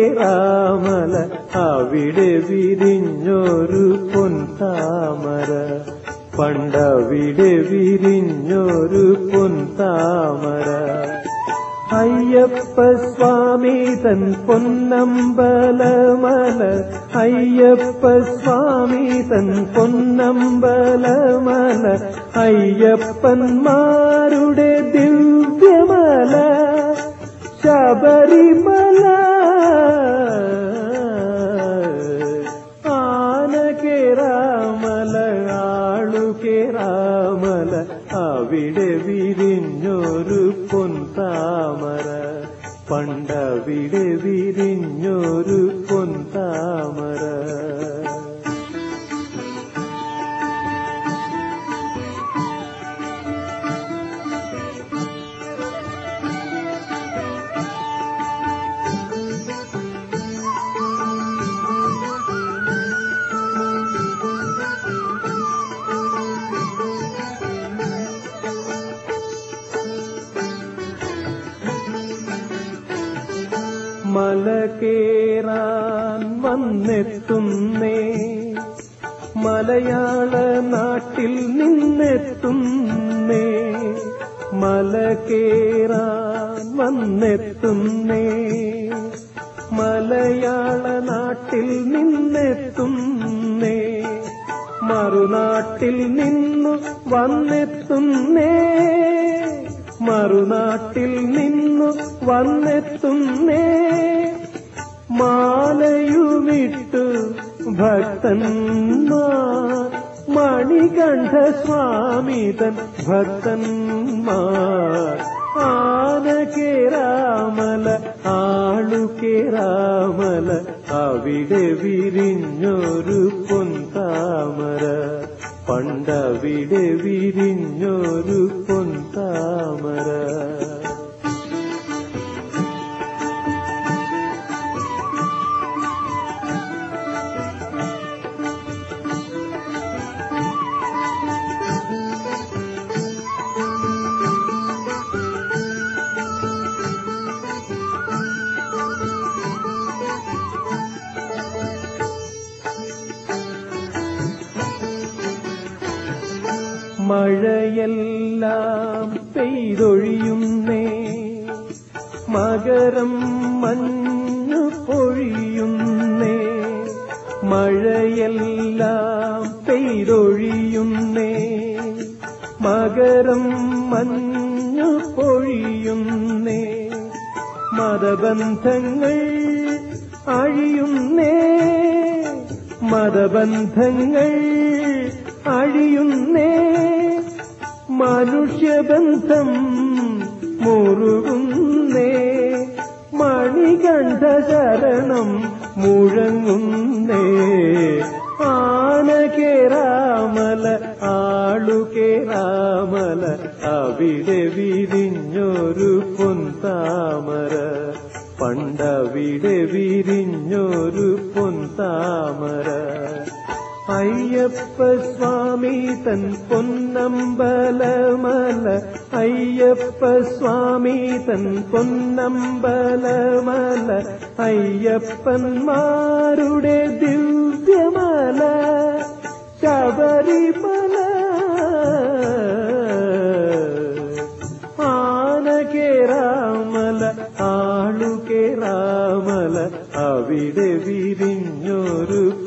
കേറാമല അവിടെ വിരിഞ്ഞൊരു പൊൻതാമര പണ്ടവിടെ വിരിഞ്ഞൊരു പൊൻതാമര അയ്യപ്പ സ്വാമി തൻ പൊന്നമ്പലമല അയ്യപ്പ സ്വാമി തൻ പൊന്നമ്പലമല അയ്യപ്പന്മാരുടെ ദിവ്യമല ശബരിമല ആന കേറാമല ആളു കേറാമല അവിടെ വിരിഞ്ഞൊരു പൊൻതാമര പണ്ടവിടെ വിരിഞ്ഞൊരു പൊൻതാമര മല കേറാൻ വന്നെത്തുന്നേ മലയാള നാട്ടിൽ നിന്നെത്തുന്നേ മല കേറാൻ വന്നെത്തുന്നേ മലയാള നാട്ടിൽ നിന്നെത്തുന്നേ മറുനാട്ടിൽ നിന്നു വന്നെത്തുന്നേ മറുനാട്ടിൽ നിന്നു വന്നെത്തുന്നേ മാലയുമിട്ടു ഭക്തന്മാർ മണികണ്ഠ സ്വാമിതൻ ഭക്തന്മാർ ആന കേറാമല ആളു കേറാമല അവിടെ വിരിഞ്ഞൊരു പൊൻതാമര പണ്ടവിടെ വിരിഞ്ഞൊരു പൊൻതാമര മഴയെല്ലാം പെയ്തൊഴിയുന്നേ മകരം മഞ്ഞു പൊഴിയുന്നേ മഴയെല്ലാം പെയ്തൊഴിയുന്നേ മകരം മഞ്ഞു പൊഴിയുന്നേ മതബന്ധങ്ങൾ അഴിയുന്നേ മതബന്ധങ്ങൾ അഴിയുന്നേ മനുഷ്യബന്ധം മുറുകുന്നേ മണികണ്ഠ ശരണം മുഴങ്ങുന്നേ ആന കേറാമല ആളു കേറാമല അവിടെ വിരിഞ്ഞൊരു പൊൻതാമര പണ്ടവിടെ വിരിഞ്ഞൊരു പൊൻതാമര അയ്യപ്പ സ്വാമി തൻ പൊന്നമ്പലമല അയ്യപ്പ സ്വാമി തൻ പൊന്നമ്പലമല അയ്യപ്പന്മാരുടെ ദിവ്യമല ശബരിമല ആന കേറാമല ആളു കേറാമല അവിടെ വിരിഞ്ഞൊരു